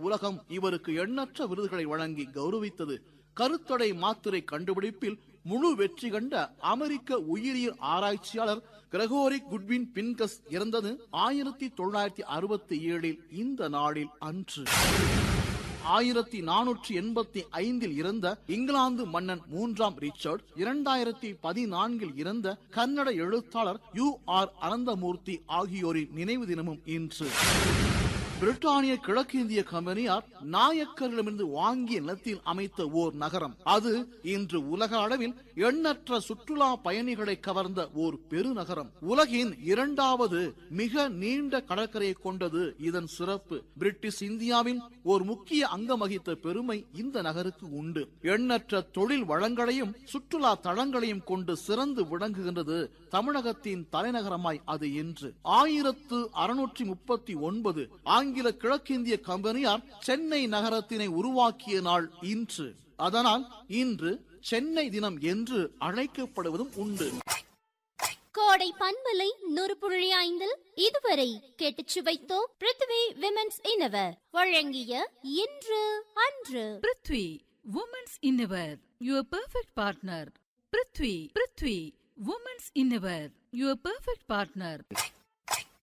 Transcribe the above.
உலகம் இவருக்கு எண்ணற்ற விருதுகளை வழங்கி கௌரவித்தது கருத்தடை மாத்திரை கண்டுபிடிப்பில் முழு வெற்றி கண்ட அமெரிக்க உயிரியல் ஆராய்ச்சியாளர் கிரகோரி குட்வின் பின்கஸ் இறந்தது ஆயிரத்தி தொள்ளாயிரத்தி அறுபத்தி ஏழில் இந்த நாளில் அன்று ஆயிரத்தி நானூற்றி எண்பத்தி ஐந்தில் இறந்த இங்கிலாந்து மன்னன் மூன்றாம் ரிச்சர்ட் இரண்டாயிரத்தி பதினான்கில் இறந்த கன்னட எழுத்தாளர் யு ஆர் அனந்தமூர்த்தி ஆகியோரின் நினைவு தினமும் இன்று பிரிட்டானிய கிழக்கிந்திய கம்பெனியார் நாயக்கரிடமிருந்து வாங்கிய நிலத்தில் அமைத்த ஓர் நகரம் அது இன்று உலக அளவில் எண்ணற்ற சுற்றுலா பயணிகளை கவர்ந்த ஓர் பெருநகரம் உலகின் இரண்டாவது மிக நீண்ட கடற்கரையை கொண்டது இதன் சிறப்பு பிரிட்டிஷ் இந்தியாவின் ஓர் முக்கிய அங்கம் வகித்த பெருமை இந்த நகருக்கு உண்டு எண்ணற்ற தொழில் வளங்களையும் சுற்றுலா தளங்களையும் கொண்டு சிறந்து விளங்குகின்றது தமிழகத்தின் தலைநகரமாய் அது இன்று ஆயிரத்து அறுநூற்றி முப்பத்தி ஒன்பது ஆங்கில கிழக்கிந்திய கம்பெனியார் சென்னை நகரத்தினை உருவாக்கிய நாள் இன்று அதனால் இன்று சென்னை தினம் என்று அழைக்கப்படுவதும் உண்டு கோடை பண்பலை நூறு புள்ளி ஐந்தில் இதுவரை கேட்டுச் சுவைத்தோம் பிருத்வி விமென்ஸ் இனவர் வழங்கிய இன்று அன்று prithvi women's innerwear your perfect partner prithvi prithvi women's innerwear your perfect partner